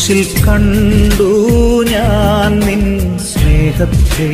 ക്രൂശിൽ കണ്ടു ഞാൻ നിൻ സ്നേഹത്തെ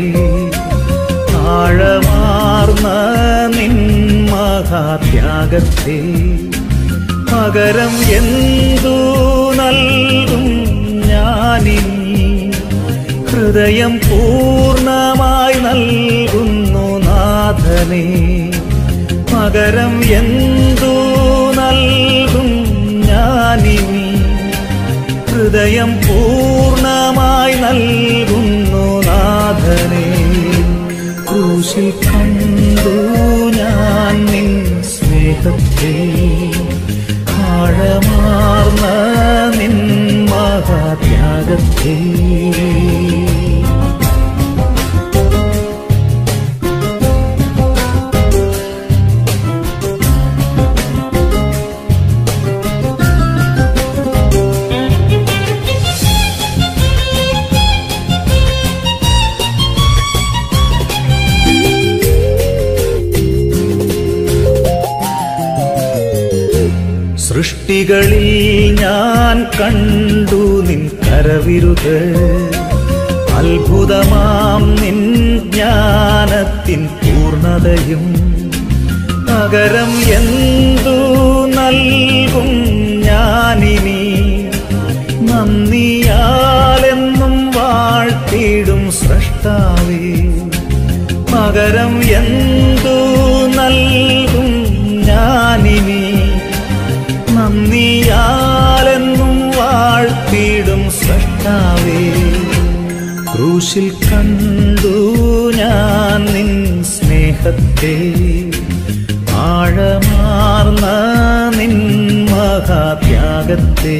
ആഴമാർന്ന നിൻ മഹാത്യാഗത്തെ പകരം എന്തു നൽകും ഞാനിനി ഹൃദയം പൂർണ്ണമായി നൽകുന്നു നാഥനെ പകരം എന്തു നൽകും ഞാനിനി ഹൃദയം പൂർണ്ണമായി നൽകുന്നു നാഥനെ ക്രൂശിൽ കണ്ടു ഞാൻ നിൻ സ്നേഹത്തെ ആഴമാർന്ന നിൻ മഹാത്യാഗത്തെ സൃഷ്ടികളിൽ ഞാൻ കണ്ടു നിൻ കരവിരുത് അത്ഭുതമാം നിൻ ജ്ഞാനത്തിൻ പൂർണതയും പകരം എന്തു നൽകും ഞാനിനി നന്ദിയാലെന്നും വാഴ്ത്തിയിടും സൃഷ്ടാവേ പകരം എന്തു നൽകും ഞാനിനി നന്ദിയാലെന്നും വാഴ്ത്തിയിടും സൃഷ്ടാവേ ക്രൂശിൽ കണ്ടു ഞാൻ നിൻ സ്നേഹത്തെ ആഴമാർന്ന നിൻ മഹാത്യാഗത്തെ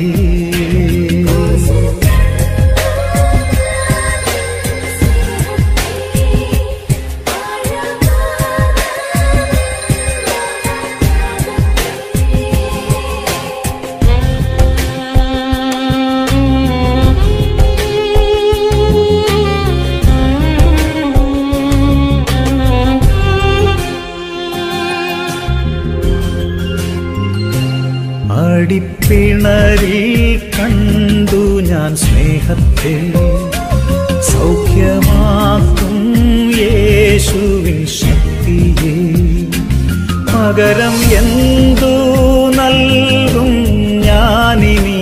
അടിപ്പിണരിൽ കണ്ടു ഞാൻ സ്നേഹത്തെ സൗഖ്യമാക്കും യേശുവിൻ ശക്തിയെ പകരം എന്തു നൽകും ഞാനിനി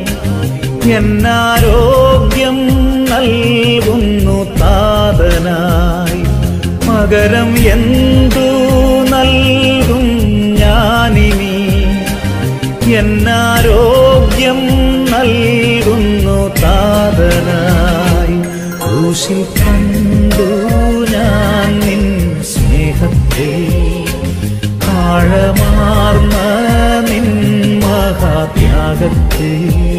എന്നാരോഗ്യം നൽകുന്നു താതനായി പകരം എന്തു നൽകും ഞാനിനി എന്നാരോഗ്യം നൽകുന്നു താതനായി ക്രൂശിൽ കണ്ടു ഞാൻ നിൻ സ്നേഹത്തെ ആഴമാർന്ന നിൻ മഹാത്യാഗത്തെ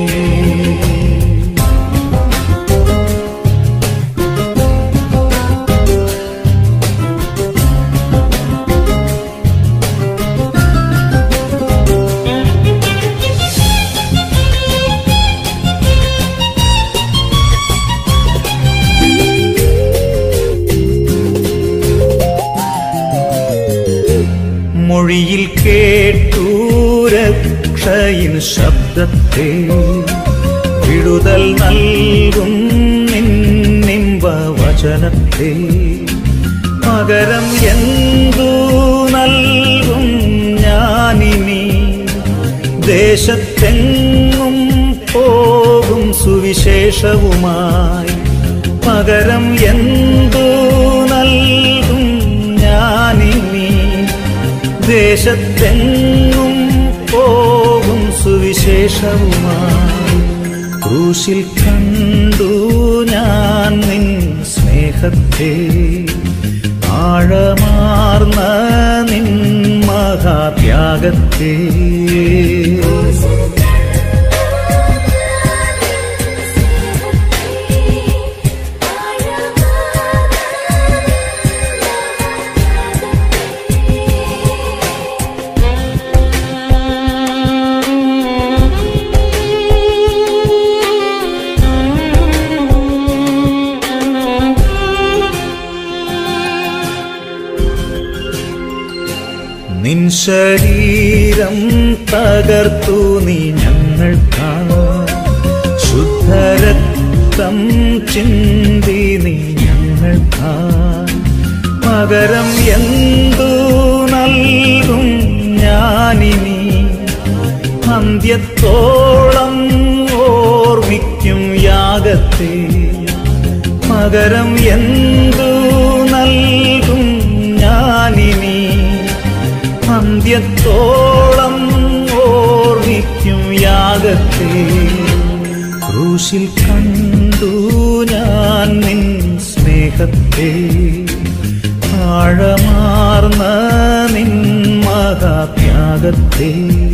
മൊഴിയിൽ കേട്ടു രക്ഷയിൻ ശബ്ദത്തെ വിടുതൽ നൽകും നിന്നിമ്പ വചനത്തെ പകരം എന്തു നൽകും ഞാനിനി ദേശത്തെങ്ങും പോകും സുവിശേഷവുമായി പകരം എന്തു നൽകും ഞാനിനി ദേശത്തെങ്ങും പോകും സുവിശേഷവുമായി ക്രൂശിൽ കണ്ടു ഞാൻ നിൻ സ്നേഹത്തെ ആഴമാർന്ന നിൻ മഹാത്യാഗത്തെ നിൻ ശരീരം തകർത്തു നീ ഞങ്ങൾക്കാ ശുദ്ധ രക്തം ചിന്തി നീ ഞങ്ങൾക്കായി പകരം എന്തു നൽകും ഞാനിനി അന്ത്യത്തോളം ഓർമ്മിക്കും യാഗത്തെ പകരം എന്തു നൽകും ഞാനിനി അന്ത്യത്തോളം ഓർമ്മിക്കും യാഗത്തെ ക്രൂശിൽ കണ്ടു ഞാൻ നിൻ സ്നേഹത്തെ ആഴമാർന്ന നിൻ മഹാത്യാഗത്തെ